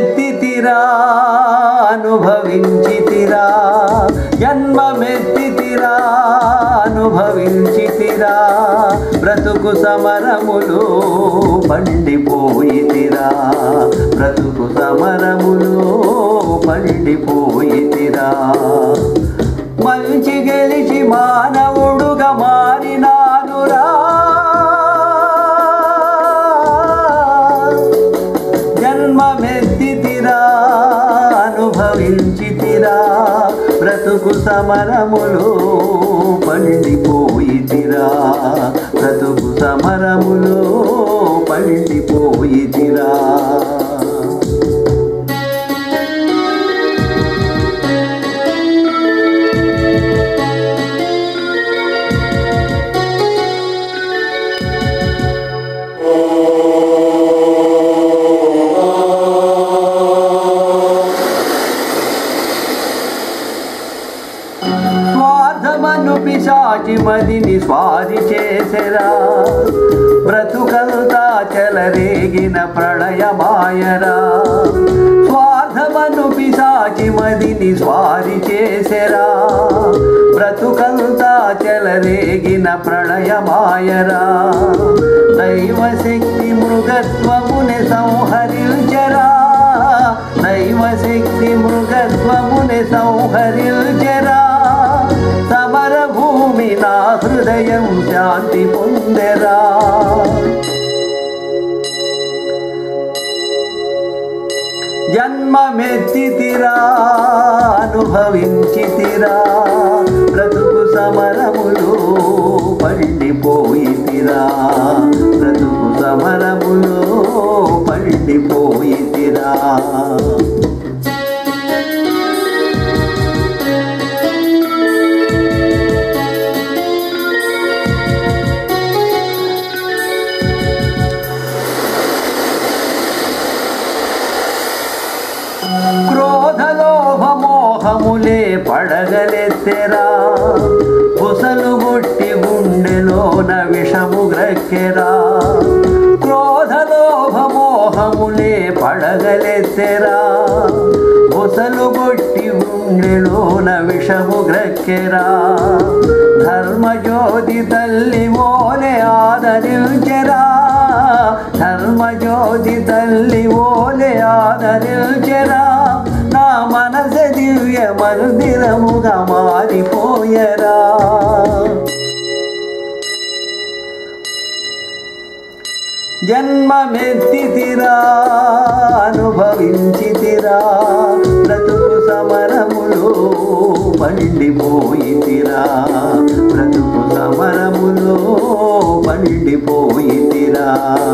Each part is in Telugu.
జన్మమెత్తితిరా అనుభవించితిరా జన్మమెత్తితిరా అనుభవించితిరా బ్రతుకు సమరములు పండిపోయితిరా బ్రతుకు సమరములు పండిపోయితిరా మంచి గెలిచి మానవుడుగా మారినానురా జన్మమెత్తితిరా అనుభవించితిరా బ్రతుకు సమరములు పండిపోయితిరా బ్రతుకు సమరములు పండిపోయితిరా స్వార్థమను పిశాచి మదిని స్వారి చేసెరా బ్రతుకంతా చెలరేగిన ప్రళయమాయరా స్వార్థమను పిశాచి మదిని స్వారి చేసెరా బ్రతుకంతా చెలరేగిన ప్రళయమాయరా దైవశక్తి మృగత్వముని సంహరించరా దైవశక్తి మృగత్వముని సంహరించరా సమర భూమి నా హృదయం శాంతి పొందెరా జన్మమెత్తితిరా అనుభవించితిరా బ్రతుకు సమరములు పండిపోయితిరా బ్రతుకు సమరములు పండిపోయితిరా క్రోధలోభమోహములే పడగలెత్తెరా బుసలు గుట్టి గుండెలోన విషము గ్రక్కెరా క్రోధలోభమోహములే పడగలెత్తెరా బుసలు గుట్టి గుండెలోన విషము గ్రక్కెరా ధర్మజ్యోతి తల్లి ఓలే ఆదరించెరా ధర్మజ్యోతి తల్లి ఓలే ఆదరించెరా నా మనస దివ్య మందిరముగా మారిపోయరా జన్మమెత్తితిరా అనుభవించితిరా బ్రతుకు సమరములు పండిపోయితిరా బ్రతుకు సమరములు పండిపోయితిరా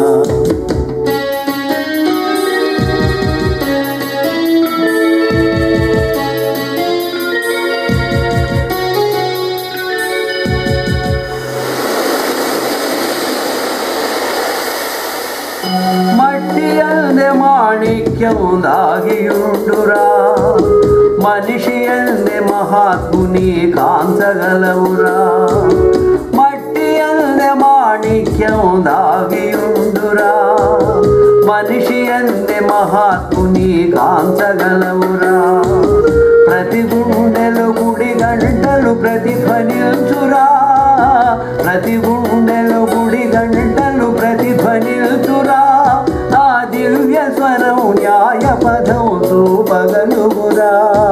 మట్టి అందే మాణిక్యం దాగియుండురా మనిషి అందే మహాత్ముని కాంచగలవురా మట్టి అందే మాణిక్యం దాగియుండురా మనిషి అందే మహాత్ముని కాంచగలవురా ప్రతి గుండెలు గుడి గంటలు ప్రతిధ్వనించురా ప్రతి గుండెలు గుడి గంటలు ప్రతిధ్వనించురా ఆ దివ్య స్వరం న్యాయ పదం చూపగలుగురా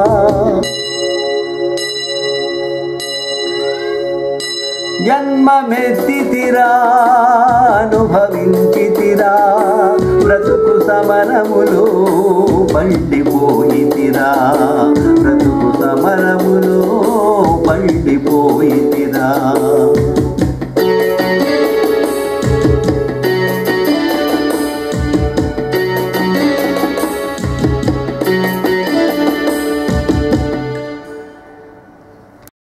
జన్మమెత్తితిరా అనుభవించితిరా బ్రతుకు సమరములు పండిపోయితిరా బ్రతుకు సమరములు పండిపోయితిరా